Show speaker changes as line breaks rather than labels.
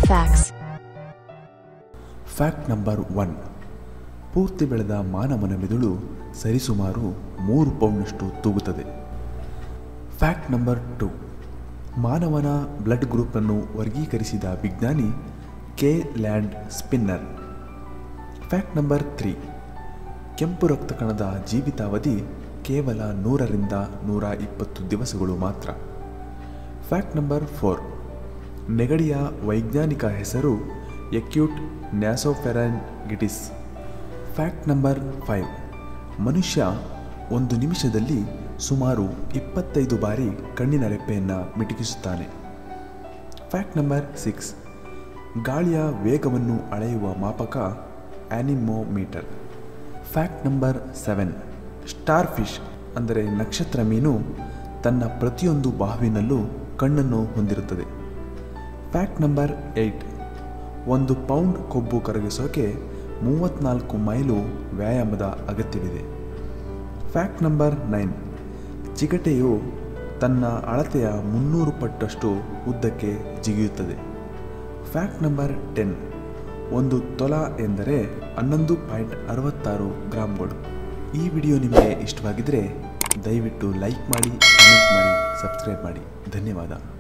facts.
Fact number one ಪೂರ್ತಿ ಬೆಳೆದ ಮಾನವನ ಮೆದುಳು ಸರಿಸುಮಾರು ಮೂರು ಪೌಂಡ್ನಷ್ಟು ತೂಗುತ್ತದೆ ಫ್ಯಾಕ್ಟ್ ನಂಬರ್ ಟು ಮಾನವನ ಬ್ಲಡ್ ಗ್ರೂಪನ್ನು ವರ್ಗೀಕರಿಸಿದ ವಿಜ್ಞಾನಿ K Landsteiner fact number three ಕೆಂಪು ರಕ್ತ ಕಣದ ಜೀವಿತಾವಧಿ ಕೇವಲ ನೂರರಿಂದ ನೂರ ಇಪ್ಪತ್ತು ದಿವಸಗಳು ಮಾತ್ರ ಫ್ಯಾಕ್ಟ್ ನಂಬರ್ ಫೋರ್ ನೆಗಡಿಯ ವೈಜ್ಞಾನಿಕ ಹೆಸರು acute nasopharyngitis fact number five ಮನುಷ್ಯ ಒಂದು ನಿಮಿಷದಲ್ಲಿ ಸುಮಾರು ಇಪ್ಪತ್ತೈದು ಬಾರಿ ಕಣ್ಣಿನ ರೆಪ್ಪೆಯನ್ನು ಮಿಟುಕಿಸುತ್ತಾನೆ ಫ್ಯಾಕ್ಟ್ ನಂಬರ್ ಸಿಕ್ಸ್ ಗಾಳಿಯ ವೇಗವನ್ನು ಅಳೆಯುವ ಮಾಪಕ anemometer fact number seven starfish ಅಂದರೆ ನಕ್ಷತ್ರ ಮೀನು ತನ್ನ ಪ್ರತಿಯೊಂದು ಬಾಹುವಿನಲ್ಲೂ ಕಣ್ಣನ್ನು ಹೊಂದಿರುತ್ತದೆ ಫ್ಯಾಕ್ಟ್ ನಂಬರ್ ಏಯ್ಟ್ ಒಂದು ಪೌಂಡ್ ಕೊಬ್ಬು ಕರಗಿಸೋಕೆ ಮೂವತ್ತ್ನಾಲ್ಕು ಮೈಲು ವ್ಯಾಯಾಮದ ಅಗತ್ಯವಿದೆ ಫ್ಯಾಕ್ಟ್ ನಂಬರ್ ನೈನ್ ಚಿಗಟೆಯು ತನ್ನ ಅಳತೆಯ ಮುನ್ನೂರು ಪಟ್ಟಷ್ಟು ಉದ್ದಕ್ಕೆ ಜಿಗಿಯುತ್ತದೆ ಫ್ಯಾಕ್ಟ್ ನಂಬರ್ ಟೆನ್ ಒಂದು ತೊಲ ಎಂದರೆ ಹನ್ನೊಂದು ಪಾಯಿಂಟ್ ಅರವತ್ತಾರು ಗ್ರಾಮ್ಗಳು ಈ ವಿಡಿಯೋ ನಿಮಗೆ ಇಷ್ಟವಾಗಿದ್ದರೆ ದಯವಿಟ್ಟು ಲೈಕ್ ಮಾಡಿ ಕಮೆಂಟ್ ಮಾಡಿ ಸಬ್ಸ್ಕ್ರೈಬ್ ಮಾಡಿ ಧನ್ಯವಾದ